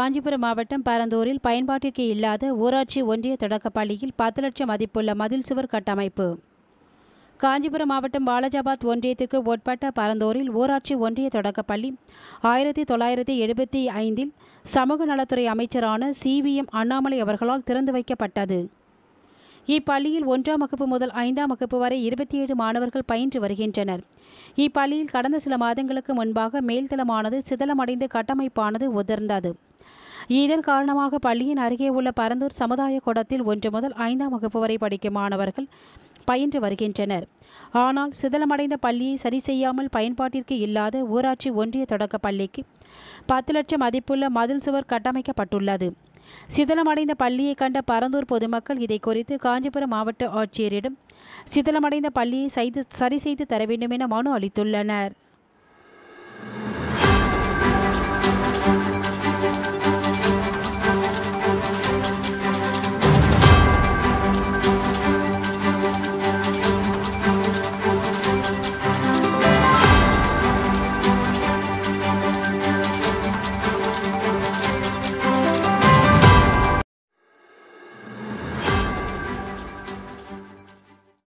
காஞ்சிபுரம் மாவட்டம் பரந்தூரில் பயன்பாட்டிற்கு இல்லாத ஊராட்சி ஒன்றிய தொடக்கப் பள்ளியில் பத்து லட்சம் மதிப்புள்ள மதில் சுவர் கட்டமைப்பு காஞ்சிபுரம் மாவட்டம் வாலாஜாபாத் ஒன்றியத்திற்கு உட்பட்ட பரந்தூரில் ஊராட்சி ஒன்றிய தொடக்கப் பள்ளி ஆயிரத்தி தொள்ளாயிரத்தி எழுபத்தி ஐந்தில் சமூக நலத்துறை அமைச்சரான சிவிஎம் அண்ணாமலை அவர்களால் திறந்து வைக்கப்பட்டது இப்பள்ளியில் ஒன்றாம் வகுப்பு முதல் ஐந்தாம் வகுப்பு வரை இருபத்தி ஏழு மாணவர்கள் பயின்று வருகின்றனர் இப்பள்ளியில் கடந்த சில மாதங்களுக்கு முன்பாக மேல்தளமானது சிதலமடைந்து கட்டமைப்பானது உதிர்ந்தது இதன் காரணமாக பள்ளியின் அருகே உள்ள பரந்தூர் சமுதாய கூடத்தில் ஒன்று முதல் ஐந்தாம் வகுப்பு வரை படிக்கும் மாணவர்கள் பயின்று வருகின்றனர் ஆனால் சிதலமடைந்த பள்ளியை சரி செய்யாமல் பயன்பாட்டிற்கு இல்லாத ஊராட்சி ஒன்றிய தொடக்க பள்ளிக்கு பத்து லட்சம் மதிப்புள்ள மதில் சுவர் கட்டமைக்கப்பட்டுள்ளது சிதலமடைந்த பள்ளியை கண்ட பரந்தூர் பொதுமக்கள் இதை குறித்து காஞ்சிபுரம் மாவட்ட ஆட்சியரிடம் சிதலமடைந்த பள்ளியை செய்து சரி செய்து தர வேண்டும் என மனு அளித்துள்ளனர்